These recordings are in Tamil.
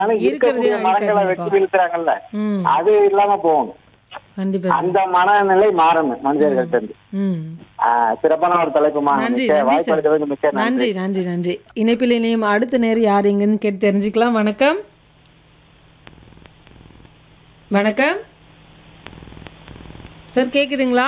ஆனா இருக்கக்கூடிய இருக்கிறதையும் மரங்களை வெட்டி அழிக்காதீங்கப்பா. வீழ்த்துறாங்கல்ல ம் அது இல்லாம போகணும் கண்டிப்பா சார் அந்த மனநிலை மாறணும் மனிதர்கள்ட்ட இருந்து ம் ஆஹ் சிறப்பான ஒரு தலைப்புமா நன்றி மிக்க நன்றி வாய்ப்பு சார் அளித்ததுக்கு மிக்க நன்றி நன்றி நன்றி நன்றி இணைப்பில் இணையும் அடுத்த நேரம் யார் எங்கன்னு கேட்டு தெரிஞ்சுக்கலாம் வணக்கம் வணக்கம் சார் கேக்குதுங்களா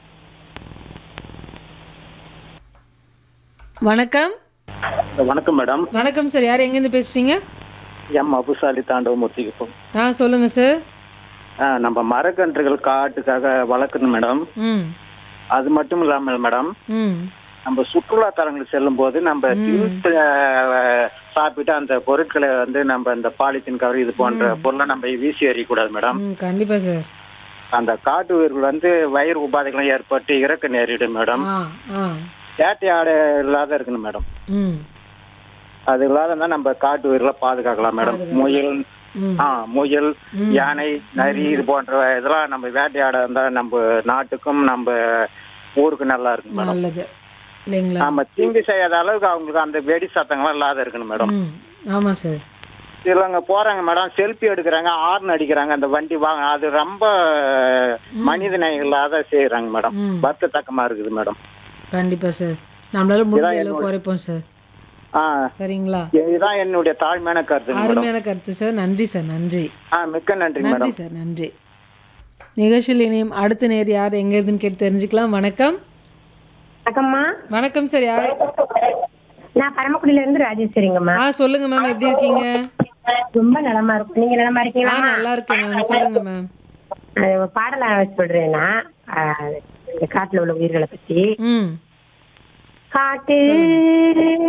வணக்கம் வணக்கம் மேடம் வணக்கம் சார் யார் எங்கேருந்து பேசுறீங்க எம் அபுசாலி தாண்டவமூர்த்திக்கு ஆ சொல்லுங்க சார் நம்ம மரக்கன்றுகள் காட்டுக்காக வளர்க்கணும் மேடம் ம் அது மட்டும் இல்லாமல் மேடம் ம் நம்ம சுற்றுலா தலங்களுக்கு செல்லும் போது நம்ம திங்ஸ் சாப்பிட்டு அந்த பொருட்களை வந்து நம்ம இந்த பாலித்தீன் கவர் இது போன்ற பொருளை நம்ம வீசி எறியக்கூடாது மேடம் ம் கண்டிப்பா சார் அந்த காட்டு உயிர்கள் வந்து வயிறு உபாதைகளும் ஏற்பட்டு இறக்க நேரிடும் மேடம் ஆ ஆ வேட்டையாட இல்லாத இருக்கணும் மேடம் ம் அது இல்லாத இருந்தா நம்ம காட்டு உயிர்களை பாதுகாக்கலாம் மேடம் முயல் ம் ஆ முயல் யானை நரி இது போன்ற இதெல்லாம் நம்ம வேட்டையாட இருந்தா நம்ம நாட்டுக்கும் நம்ம ஊருக்கு நல்லா இருக்கும் மேடம் நல்லது இல்லைங்களா நாம தீங்கு செய்யாத அளவுக்கு அவங்களுக்கு அந்த வெடி சத்தங்கள்லாம் இல்லாத இருக்கணும் மேடம் ம் ஆமாம் சார் சிலவங்க போறாங்க மேடம் செல்ஃபி எடுக்கிறாங்க ஹார்ன் அடிக்கிறாங்க அந்த வண்டி வாங்க அது ரொம்ப மனிதனை இல்லாத செய்யறாங்க மேடம் ம். வருத்தத்தக்கமா இருக்குது மேடம் கண்டிப்பாக சார் நம்மளால முடிஞ்ச அளவு குறைப்போம் சார் ஆ சரிங்களா இதுதான் என்னுடைய தாழ்மையான கருத்து மேடம் அருமையான கருத்து சார் நன்றி சார் நன்றி ஆ மிக்க நன்றி மேடம் நன்றி சார் நன்றி நிகழ்ச்சியில் இணையும் அடுத்த நேர் யார் எங்க இருக்குன்னு கேட்டு தெரிஞ்சுக்கலாம் வணக்கம் வணக்கம்மா வணக்கம் சார் யார் நான் பரமக்குடியில இருந்து ராஜேஸ்வரிங்கம்மா ஆ சொல்லுங்க மேம் எப்படி இருக்கீங்க ரொம்ப நலமா இருக்கும் நீங்க நலமா ஆ இருக்கீங்களா நல்லா இருக்கேன் மேம் சொல்லுங்க மேம் அது ஒரு பாடலா சொல்றேன்னா ஆஹ், இந்த காட்டுல உள்ள உயிர்களை பத்தி ம் காட்டு